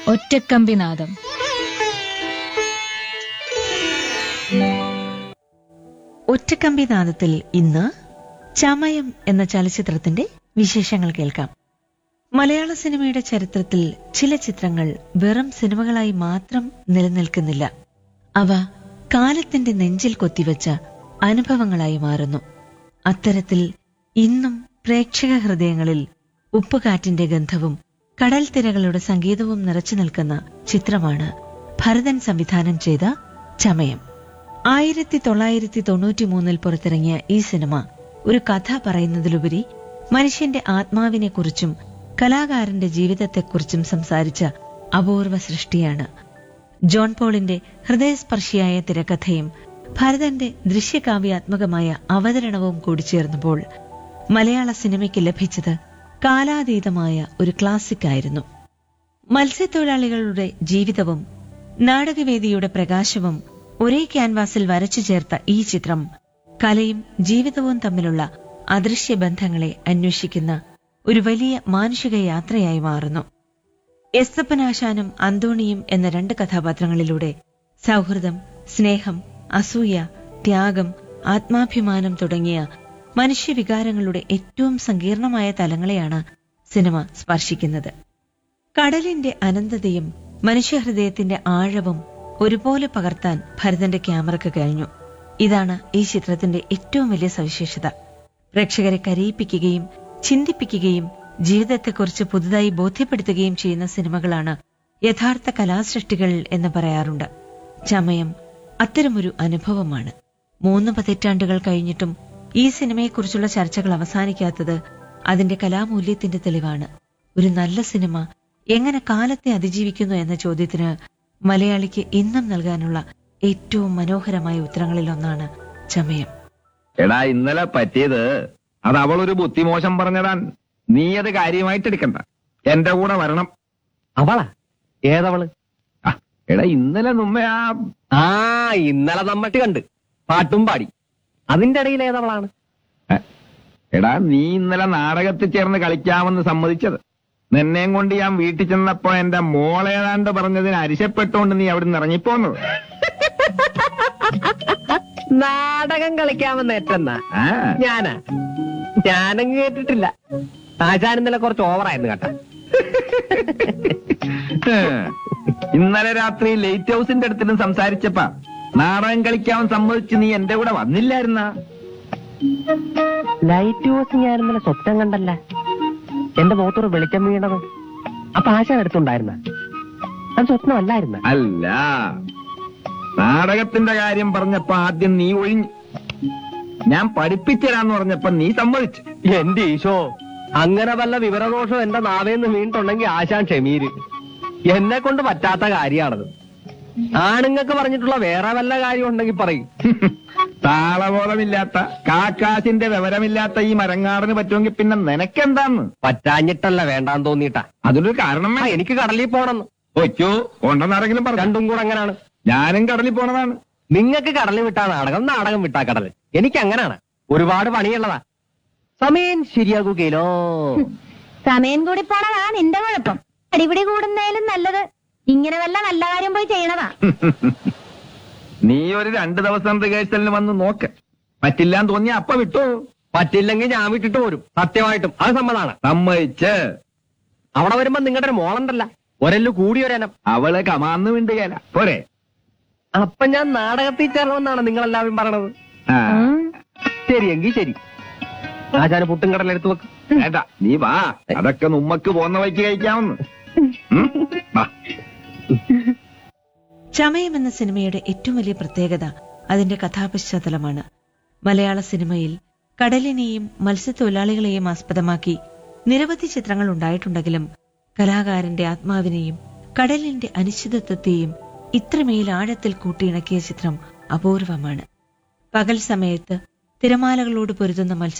ഒറ്റക്കമ്പിനാദം ഒറ്റക്കമ്പി നാദത്തിൽ ഇന്ന് ചമയം എന്ന ചലച്ചിത്രത്തിന്റെ വിശേഷങ്ങൾ കേൾക്കാം മലയാള സിനിമയുടെ ചരിത്രത്തിൽ ചില ചിത്രങ്ങൾ വെറും സിനിമകളായി മാത്രം നിലനിൽക്കുന്നില്ല അവ കാലത്തിന്റെ നെഞ്ചിൽ കൊത്തിവെച്ച അനുഭവങ്ങളായി മാറുന്നു അത്തരത്തിൽ ഇന്നും പ്രേക്ഷക ഹൃദയങ്ങളിൽ ഉപ്പുകാറ്റിന്റെ ഗന്ധവും കടൽ തിരകളുടെ സംഗീതവും നിറച്ചു നിൽക്കുന്ന ചിത്രമാണ് ഭരതൻ സംവിധാനം ചെയ്ത ചമയം ആയിരത്തി തൊള്ളായിരത്തി തൊണ്ണൂറ്റി മൂന്നിൽ പുറത്തിറങ്ങിയ ഈ സിനിമ ഒരു കഥ പറയുന്നതിലുപരി മനുഷ്യന്റെ ആത്മാവിനെക്കുറിച്ചും കലാകാരന്റെ ജീവിതത്തെക്കുറിച്ചും സംസാരിച്ച അപൂർവ സൃഷ്ടിയാണ് ജോൺ പോളിന്റെ ഹൃദയസ്പർശിയായ തിരക്കഥയും ഭരതന്റെ ദൃശ്യകാവ്യാത്മകമായ അവതരണവും കൂടിച്ചേർന്നപ്പോൾ മലയാള സിനിമയ്ക്ക് ലഭിച്ചത് കാലാതീതമായ ഒരു ക്ലാസിക് ആയിരുന്നു മത്സ്യത്തൊഴിലാളികളുടെ ജീവിതവും നാടകവേദിയുടെ പ്രകാശവും ഒരേ ക്യാൻവാസിൽ വരച്ചു ചേർത്ത ഈ ചിത്രം കലയും ജീവിതവും തമ്മിലുള്ള അദൃശ്യ ബന്ധങ്ങളെ അന്വേഷിക്കുന്ന ഒരു വലിയ മാനുഷിക യാത്രയായി മാറുന്നു എസ്തപ്പനാശാനും അന്തോണിയും എന്ന രണ്ട് കഥാപാത്രങ്ങളിലൂടെ സൗഹൃദം സ്നേഹം അസൂയ ത്യാഗം ആത്മാഭിമാനം തുടങ്ങിയ മനുഷ്യവികാരങ്ങളുടെ ഏറ്റവും സങ്കീർണമായ തലങ്ങളെയാണ് സിനിമ സ്പർശിക്കുന്നത് കടലിന്റെ അനന്തതയും മനുഷ്യഹൃദയത്തിന്റെ ആഴവും ഒരുപോലെ പകർത്താൻ ഭരതന്റെ ക്യാമറയ്ക്ക് കഴിഞ്ഞു ഇതാണ് ഈ ചിത്രത്തിന്റെ ഏറ്റവും വലിയ സവിശേഷത പ്രേക്ഷകരെ കരയിപ്പിക്കുകയും ചിന്തിപ്പിക്കുകയും ജീവിതത്തെക്കുറിച്ച് പുതുതായി ബോധ്യപ്പെടുത്തുകയും ചെയ്യുന്ന സിനിമകളാണ് യഥാർത്ഥ കലാസൃഷ്ടികൾ എന്ന് പറയാറുണ്ട് ചമയം അത്തരമൊരു അനുഭവമാണ് മൂന്ന് പതിറ്റാണ്ടുകൾ കഴിഞ്ഞിട്ടും ഈ സിനിമയെക്കുറിച്ചുള്ള ചർച്ചകൾ അവസാനിക്കാത്തത് അതിന്റെ കലാമൂല്യത്തിന്റെ തെളിവാണ് ഒരു നല്ല സിനിമ എങ്ങനെ കാലത്തെ അതിജീവിക്കുന്നു എന്ന ചോദ്യത്തിന് മലയാളിക്ക് ഇന്നും നൽകാനുള്ള ഏറ്റവും മനോഹരമായ ഉത്തരങ്ങളിലൊന്നാണ് ചമയം എടാ ഇന്നലെ പറ്റിയത് അത് അവളൊരു ബുദ്ധിമോശം പറഞ്ഞടാൻ നീ അത് കാര്യമായിട്ട് എടുക്കണ്ട എന്റെ കൂടെ വരണം അവളാ ഏതവള് ആ, എടാ ഇന്നലെ മുമ്പേ ആ ആ ഇന്നലെ നമ്മട്ട് കണ്ട് പാട്ടും പാടി അതിന്റെ ഇടയിൽ ഏതവളാണ് എ, എടാ നീ ഇന്നലെ നാടകത്തിൽ ചേർന്ന് കളിക്കാമെന്ന് സമ്മതിച്ചത് നിന്നെയും കൊണ്ട് ഞാൻ വീട്ടിൽ ചെന്നപ്പോ എന്റെ മോളേതാണ്ട് പറഞ്ഞതിന് അരിശപ്പെട്ടുകൊണ്ട് നീ അവിടുന്ന് ഇറങ്ങിപ്പോന്നത് നാടകം കളിക്കാമെന്ന് ഏറ്റെന്ന ആ ഞാനാ ഞാനങ്ങ് കേട്ടിട്ടില്ല ആചാരം ഇന്നലെ കുറച്ച് ഓവറായിരുന്നു കേട്ടാ ഇന്നലെ രാത്രി ലൈറ്റ് ഹൗസിന്റെ അടുത്തിലും സംസാരിച്ചപ്പ നാടകം കളിക്കാമെന്ന് സമ്മതിച്ച് നീ എന്റെ കൂടെ വന്നില്ലായിരുന്ന ലൈറ്റ് ഹൗസ് ഞാൻ ഇന്നലെ സ്വപ്നം കണ്ടല്ല എന്റെ മുഖത്തൊരു വെളിച്ചം വീണത് അപ്പൊ ആശാൻ എടുത്തുണ്ടായിരുന്ന അത് സ്വപ്നമല്ലായിരുന്ന അല്ല നാടകത്തിന്റെ കാര്യം പറഞ്ഞപ്പോ ആദ്യം നീ ഒഴിഞ്ഞു ഞാൻ പഠിപ്പിച്ചുതരാന്ന് പറഞ്ഞപ്പോ നീ സമ്മതിച്ചു എന്റെ ഈശോ അങ്ങനെ വല്ല വിവരദോഷം എന്റെ നാവേന്ന് വീണിട്ടുണ്ടെങ്കിൽ ആശാൻ ക്ഷമീര് എന്നെ കൊണ്ട് പറ്റാത്ത കാര്യമാണത് ആണുങ്ങൾക്ക് പറഞ്ഞിട്ടുള്ള വേറെ വല്ല കാര്യം ഉണ്ടെങ്കിൽ പറയും താളബോധമില്ലാത്ത കാക്കാശിന്റെ വിവരമില്ലാത്ത ഈ മരങ്ങാടിന് പറ്റുമെങ്കിൽ പിന്നെ നിനക്കെന്താന്ന് പറ്റാഞ്ഞിട്ടല്ല വേണ്ടാന്ന് തോന്നിയിട്ടാ അതിനൊരു കാരണം ആ, എനിക്ക് കടലിൽ പോണെന്ന് ഒറ്റോ ഉണ്ടെന്നാരെങ്കിലും പറഞ്ഞു രണ്ടും കൂടെ അങ്ങനാണ് ഞാനും കടലിൽ പോണതാണ് നിങ്ങൾക്ക് കടലിൽ വിട്ടാ നാടകം നാടകം വിട്ടാ കടൽ എനിക്ക് അങ്ങനാണ് ഒരുപാട് പണിയുള്ളതാ സമയം ശരിയാകുകയിലോ സമയം കൂടി പോണതാ നിന്റെ കുഴപ്പം അടിപിടി കൂടുന്നതിലും നല്ലത് ഇങ്ങനെ വല്ല നല്ല കാര്യം പോയി ചെയ്യണതാ നീ ഒരു രണ്ടു ദിവസം റിഹേഴ്സലിന് വന്ന് നോക്ക് പറ്റില്ലാന്ന് തോന്നിയ അപ്പ വിട്ടോ പറ്റില്ലെങ്കിൽ ഞാൻ വിട്ടിട്ട് പോരും സത്യമായിട്ടും അത് സമ്മതാണ് സമ്മതിച്ച് അവിടെ വരുമ്പോ നിങ്ങളുടെ ഒരു മോളുണ്ടല്ല ഒരെല്ലു കൂടിയൊരനം അവള് കമാന്ന് വിണ്ടുകയല്ല പോരെ അപ്പൊ ഞാൻ നാടകത്തിൽ ചേരണമെന്നാണ് നിങ്ങളെല്ലാവരും പറയണത് ആ, ശരി എങ്കിൽ ശരി ആചാര പുട്ടും കടലെടുത്ത് വെക്ക് വേണ്ട നീ വാ അതൊക്കെ നമ്മക്ക് പോന്ന വഴിക്ക് കഴിക്കാമെന്ന് ഉം? വാ. ചമയം എന്ന സിനിമയുടെ ഏറ്റവും വലിയ പ്രത്യേകത അതിന്റെ കഥാപശ്ചാത്തലമാണ് മലയാള സിനിമയിൽ കടലിനെയും മത്സ്യത്തൊഴിലാളികളെയും ആസ്പദമാക്കി നിരവധി ചിത്രങ്ങൾ ഉണ്ടായിട്ടുണ്ടെങ്കിലും കലാകാരന്റെ ആത്മാവിനെയും കടലിന്റെ അനിശ്ചിതത്വത്തെയും ഇത്രമേൽ ആഴത്തിൽ കൂട്ടിയിണക്കിയ ചിത്രം അപൂർവമാണ് പകൽ സമയത്ത് തിരമാലകളോട് പൊരുതുന്ന മത്സ്യ